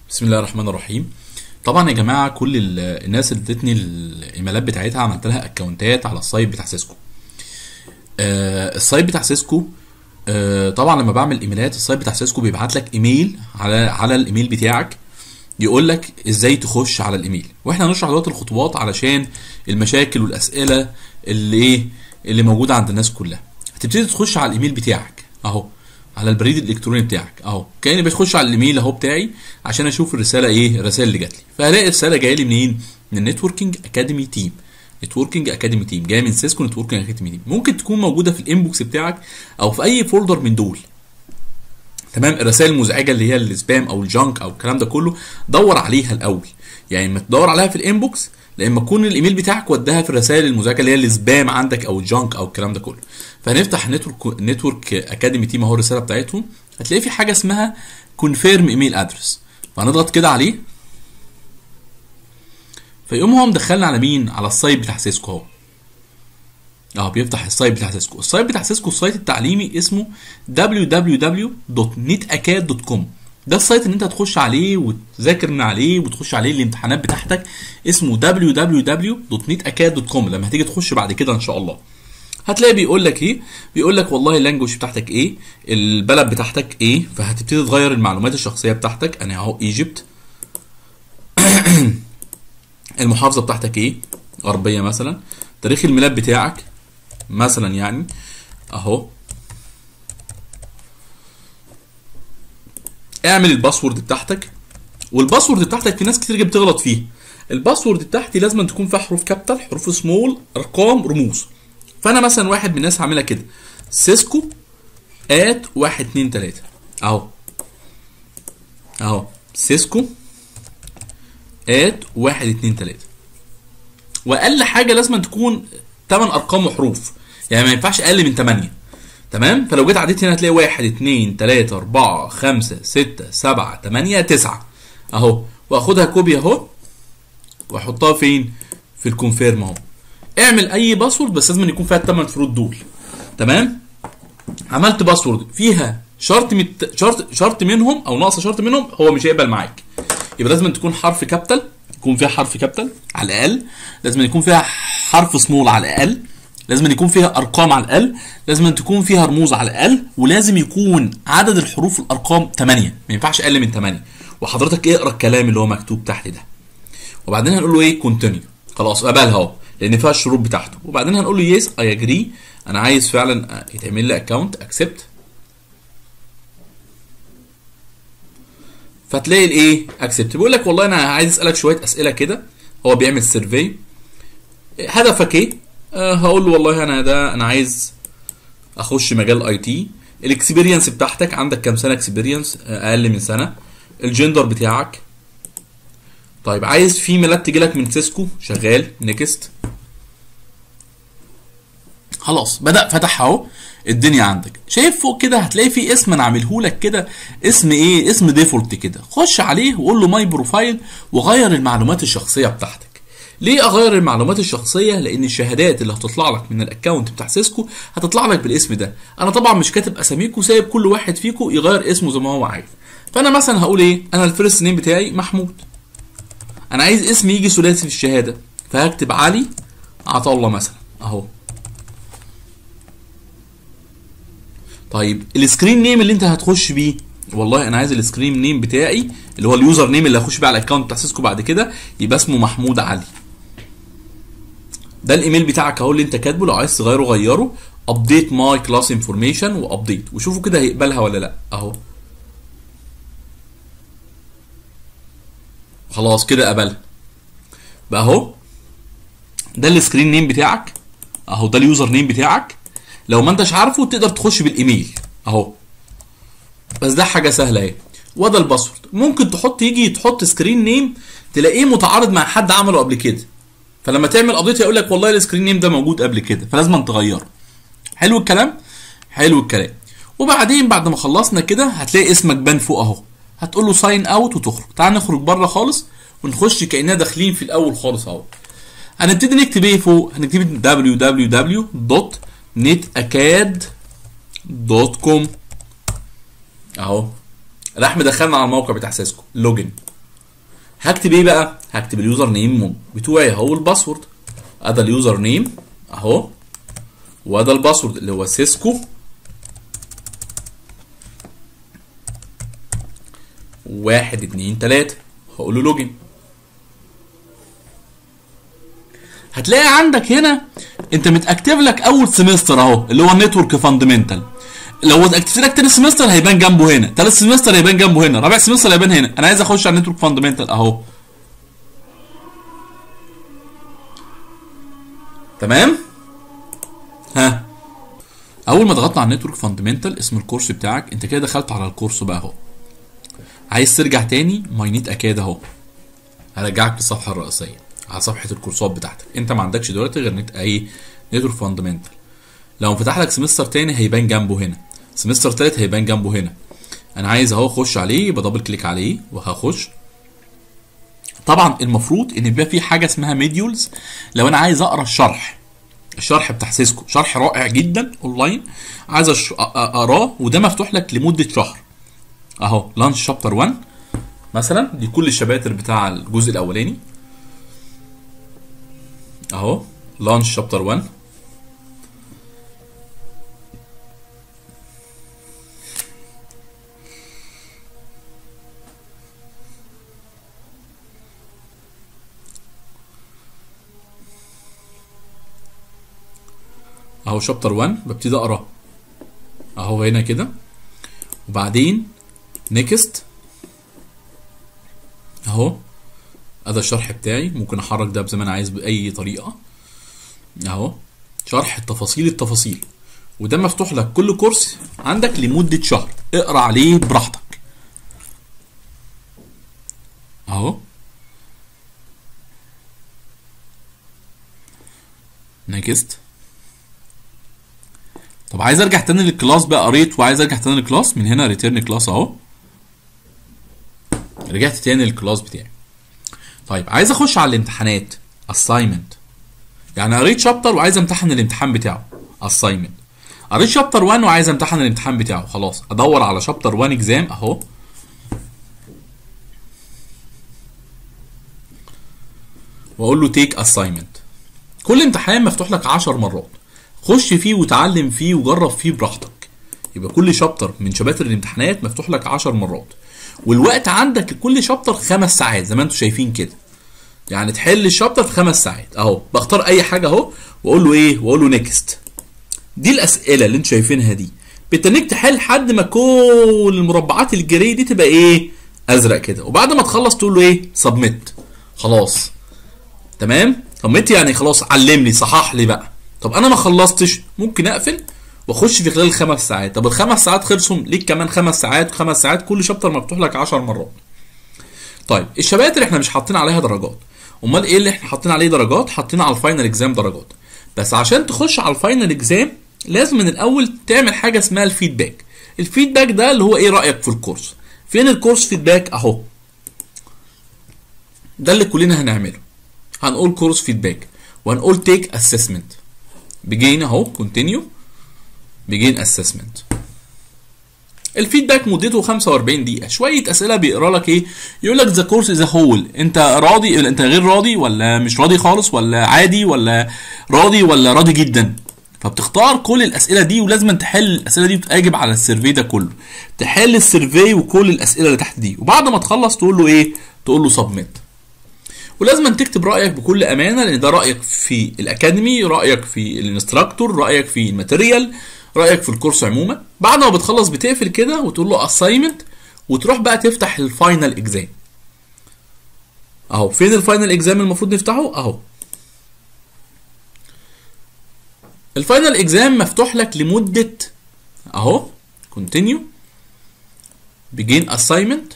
بسم الله الرحمن الرحيم طبعا يا جماعه كل ال- الناس اللي ادتني الايميلات بتاعتها عملت لها اكونتات على السايت بتاع سيسكو آه السايت بتاع سيسكو آه طبعا لما بعمل ايميلات السايت بتاع سيسكو بيبعت لك ايميل على على الايميل بتاعك يقول لك ازاي تخش على الايميل واحنا هنشرح دلوقتي الخطوات علشان المشاكل والاسئله اللي ايه اللي موجوده عند الناس كلها هتبتدي تخش على الايميل بتاعك اهو على البريد الالكتروني بتاعك اهو كاني بخش على الايميل اهو بتاعي عشان اشوف الرساله ايه الرسائل اللي جات لي فهلاقي رساله جايه لي منين من النتوركينج اكاديمي تيم نتوركينج اكاديمي تيم جايه من سيسكو نتوركينج اكاديمي تيم ممكن تكون موجوده في الانبوكس بتاعك او في اي فولدر من دول تمام الرسائل المزعجه اللي هي السبام او الجانك او الكلام ده كله دور عليها الاول يعني ما تدور عليها في الانبوكس لما تكون الايميل بتاعك وداها في الرسائل المزعجه اللي هي السبام عندك او الجانك او الكلام ده كله فهنفتح نتورك نتورك اكاديمي تيم اهو الرساله بتاعتهم هتلاقي في حاجه اسمها كونفيرم ايميل ادرس فهنضغط كده عليه فيقوم هو مدخلنا على مين على السايت بتاع سيسكو اهو اه بيفتح السايت بتاع سيسكو السايت بتاع سيسكو السايت التعليمي اسمه www.netacad.com ده السايت اللي انت هتخش عليه وتذاكر من عليه وتخش عليه الامتحانات بتاعتك اسمه www.netacad.com لما هتيجي تخش بعد كده ان شاء الله هتلاقي بيقول لك ايه بيقول لك والله اللانجوج بتاعتك ايه البلد بتاعتك ايه فهتبتدي تغير المعلومات الشخصيه بتاعتك انا اهو ايجيبت المحافظه بتاعتك ايه غربيه مثلا تاريخ الميلاد بتاعك مثلا يعني اهو اعمل الباسورد بتاعتك والباسورد بتاعتك في ناس كتير جدا بتغلط فيه الباسورد بتاعتي لازم تكون فيها حروف كابيتال حروف سمول ارقام رموز فانا مثلا واحد من الناس هعملها كده سيسكو ات واحد اتنين تلاته اهو اهو سيسكو ات واحد اتنين تلاته واقل حاجه لازم تكون 8 ارقام وحروف يعني ما ينفعش اقل من 8 تمام فلو جيت عديت هنا هتلاقي 1 2 3 4 5 6 7 8 9 اهو واخدها كوبي اهو واحطها فين في الكونفيرم اهو اعمل اي باسورد بس لازم يكون فيها الثمان شروط دول تمام عملت باسورد فيها شرط مت... شرط شرط منهم او ناقصه شرط منهم هو مش هيقبل معاك يبقى لازم تكون حرف كابيتال يكون فيها حرف كابيتال على الاقل لازم يكون فيها حرف سمول على الاقل لازم يكون فيها ارقام على الاقل لازم تكون فيها رموز على الاقل ولازم يكون عدد الحروف الارقام 8 ما ينفعش اقل من 8 وحضرتك اقرا الكلام اللي هو مكتوب تحت ده وبعدين هنقول له ايه كونتينيو خلاص قبلها اهو لان فيها الشروط بتاعته وبعدين هنقول له يس اي اجري انا عايز فعلا يتعمل لي اكونت اكسبت فتلاقي الايه اكسبت بيقول لك والله انا عايز اسالك شويه اسئله كده هو بيعمل سيرفي هدفك ايه أه هقول له والله انا ده انا عايز اخش مجال اي تي الاكسبيرينس بتاعتك عندك كام سنه اكسبيرينس اقل من سنه الجندر بتاعك طيب عايز في ميلاد تجي لك من سيسكو شغال نيكست خلاص بدا فتح اهو الدنيا عندك شايف فوق كده هتلاقي في اسم انا عامله لك كده اسم ايه اسم ديفولت كده خش عليه وقول له ماي بروفايل وغير المعلومات الشخصيه بتاعتك ليه اغير المعلومات الشخصيه لان الشهادات اللي هتطلع لك من الاكونت بتاع سيسكو هتطلع لك بالاسم ده انا طبعا مش كاتب اساميكم سايب كل واحد فيكم يغير اسمه زي ما هو عايز فانا مثلا هقول ايه انا الفيرست نيم بتاعي محمود انا عايز اسم يجي ثلاثي في الشهاده فهكتب علي عطا الله مثلا اهو طيب السكرين نيم اللي انت هتخش بيه والله انا عايز السكرين نيم بتاعي اللي هو اليوزر نيم اللي هخش بيه على الاكونت بتاع سيسكو بعد كده يبقى اسمه محمود علي ده الايميل بتاعك اهو اللي انت كاتبه لو عايز تغيره غيره ابديت ماي كلاس انفورميشن وابديت وشوفوا كده هيقبلها ولا لا اهو خلاص كده قبلها بقى اهو ده السكرين نيم بتاعك اهو ده اليوزر نيم بتاعك لو ما انتش عارفه تقدر تخش بالايميل اهو بس ده حاجه سهله اهي وده الباسورد ممكن تحط يجي تحط سكرين نيم تلاقيه متعارض مع حد عمله قبل كده فلما تعمل ابديت يقول لك والله السكرين نيم ده موجود قبل كده فلازم تغيره حلو الكلام حلو الكلام وبعدين بعد ما خلصنا كده هتلاقي اسمك بان فوق اهو هتقول له ساين اوت وتخرج تعال نخرج بره خالص ونخش كاننا داخلين في الاول خالص اهو هنبتدي نكتب ايه فوق هنكتب www.netacad.com اهو راح مدخلنا على الموقع بتاع سيسكو لوجن هكتب ايه بقى هكتب اليوزر نيم بتوعي اهو الباسورد ادي اليوزر نيم اهو وده الباسورد اللي هو سيسكو واحد اتنين تلاتة هقول له لوجن هتلاقي عندك هنا انت متاكتف لك اول سمستر اهو اللي هو النتورك فاندمنتال لو اكتفت لك تاني سمستر هيبان جنبه هنا تالت سمستر هيبان جنبه هنا رابع سمستر هيبان هنا انا عايز اخش على النتورك فاندمنتال اهو تمام ها اول ما ضغطنا على النتورك فاندمنتال اسم الكورس بتاعك انت كده دخلت على الكورس بقى اهو عايز ترجع تاني ماي نيت اكاد اهو هرجعك للصفحه الرئيسيه على صفحه الكورسات بتاعتك انت ما عندكش دلوقتي غير نت اي نتورك فاندمنتال لو فتح لك سمستر تاني هيبان جنبه هنا سمستر تالت هيبان جنبه هنا انا عايز اهو اخش عليه يبقى دبل كليك عليه وهخش طبعا المفروض ان بيبقى في حاجه اسمها ميديولز لو انا عايز اقرا الشرح الشرح بتاع سيسكو شرح رائع جدا اونلاين عايز أش- أ- أ- اقراه وده مفتوح لك لمده شهر اهو لانش شابتر 1 مثلا دي كل الشباتر بتاع الجزء الاولاني اهو لانش شابتر 1 اهو شابتر 1 ببتدي اقرا اهو هنا كده وبعدين نيكست اهو ادي الشرح بتاعي ممكن احرك ده زي ما انا عايز باي طريقه اهو شرح التفاصيل التفاصيل وده مفتوح لك كل كورس عندك لمده شهر اقرا عليه براحتك اهو نيكست طب عايز ارجع تاني للكلاس بقى قريت وعايز ارجع تاني للكلاس من هنا ريتيرن كلاس اهو رجعت تاني للكلاس بتاعي طيب عايز اخش على الامتحانات assignment يعني قريت شابتر وعايز امتحن الامتحان بتاعه assignment قريت شابتر 1 وعايز امتحن الامتحان بتاعه خلاص ادور على شابتر 1 اكزام اهو واقول له تيك assignment كل امتحان مفتوح لك 10 مرات خش فيه وتعلم فيه وجرب فيه براحتك يبقى كل شابتر من شباتر الامتحانات مفتوح لك 10 مرات والوقت عندك لكل شابتر خمس ساعات زي ما انتم شايفين كده يعني تحل الشابتر في خمس ساعات اهو بختار اي حاجه اهو واقول له ايه واقول له نيكست دي الاسئله اللي انتم شايفينها دي بتنك تحل لحد ما كل المربعات الجري دي تبقى ايه ازرق كده وبعد ما تخلص تقول له ايه سبميت خلاص تمام سبميت يعني خلاص علمني صحح لي بقى طب انا ما خلصتش ممكن اقفل واخش في خلال خمس ساعات طب الخمس ساعات خلصوا ليك كمان خمس ساعات خمس ساعات كل شابتر مفتوح لك 10 مرات طيب الشباتر احنا مش حاطين عليها درجات امال ايه اللي احنا حاطين عليه درجات حاطين على الفاينل اكزام درجات بس عشان تخش على الفاينل اكزام لازم من الاول تعمل حاجه اسمها الفيدباك الفيدباك ده اللي هو ايه رايك في الكورس فين الكورس فيدباك اهو ده اللي كلنا هنعمله هنقول كورس فيدباك وهنقول تيك اسسمنت بيجين اهو كونتينيو بيجين اسسمنت الفيدباك مدته 45 دقيقة شوية أسئلة بيقرا لك إيه يقول لك ذا كورس از هول أنت راضي أنت غير راضي ولا مش راضي خالص ولا عادي ولا راضي ولا راضي جدا فبتختار كل الأسئلة دي ولازم تحل الأسئلة دي وتجاوب على السيرفي ده كله تحل السيرفي وكل الأسئلة اللي تحت دي وبعد ما تخلص تقول له إيه تقول له سبميت ولازم تكتب رايك بكل امانه لان ده رايك في الاكاديمي رايك في الانستراكتور رايك في الماتيريال رايك في الكورس عموما بعد ما بتخلص بتقفل كده وتقول له اساينمنت وتروح بقى تفتح الفاينل اكزام اهو فين الفاينل اكزام المفروض نفتحه اهو الفاينل اكزام مفتوح لك لمده اهو كونتينيو بيجين اساينمنت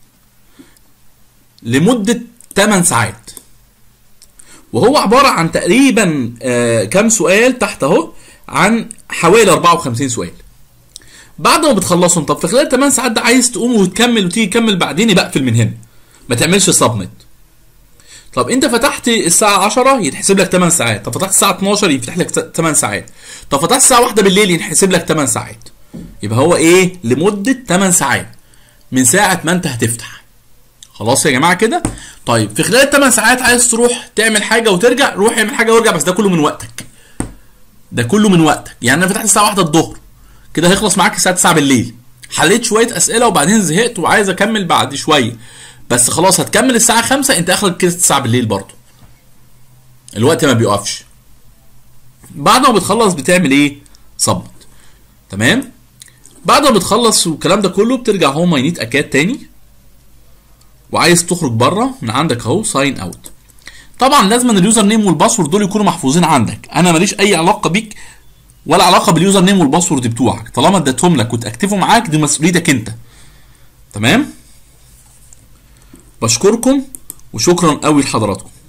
لمده 8 ساعات وهو عباره عن تقريبا آه كام سؤال تحت اهو عن حوالي 54 سؤال بعد ما بتخلصهم طب في خلال 8 ساعات ده عايز تقوم وتكمل وتيجي تكمل بعدين يبقى اقفل من هنا ما تعملش سبميت طب انت فتحت الساعة 10 يتحسب لك 8 ساعات، طب فتحت الساعة 12 يفتح لك 8 ساعات، طب فتحت الساعة 1 بالليل ينحسب لك 8 ساعات. يبقى هو ايه؟ لمدة 8 ساعات من ساعة ما انت هتفتح. خلاص يا جماعة كده؟ طيب في خلال الثمان ساعات عايز تروح تعمل حاجه وترجع روح اعمل حاجه وارجع بس ده كله من وقتك ده كله من وقتك يعني انا فتحت الساعه 1 الظهر كده هيخلص معاك الساعه 9 بالليل حليت شويه اسئله وبعدين زهقت وعايز اكمل بعد شويه بس خلاص هتكمل الساعه 5 انت اخرك كده 9 بالليل برضه الوقت ما بيقفش بعد ما بتخلص بتعمل ايه صبت تمام بعد ما بتخلص والكلام ده كله بترجع هوم ماي نيت اكاد تاني وعايز تخرج بره من عندك اهو ساين اوت طبعا لازم اليوزر نيم والباسورد دول يكونوا محفوظين عندك انا ماليش اي علاقه بيك ولا علاقه باليوزر نيم والباسورد بتوعك طالما اديتهم لك وتاكتفوا معاك دي مسؤوليتك انت تمام بشكركم وشكرا قوي لحضراتكم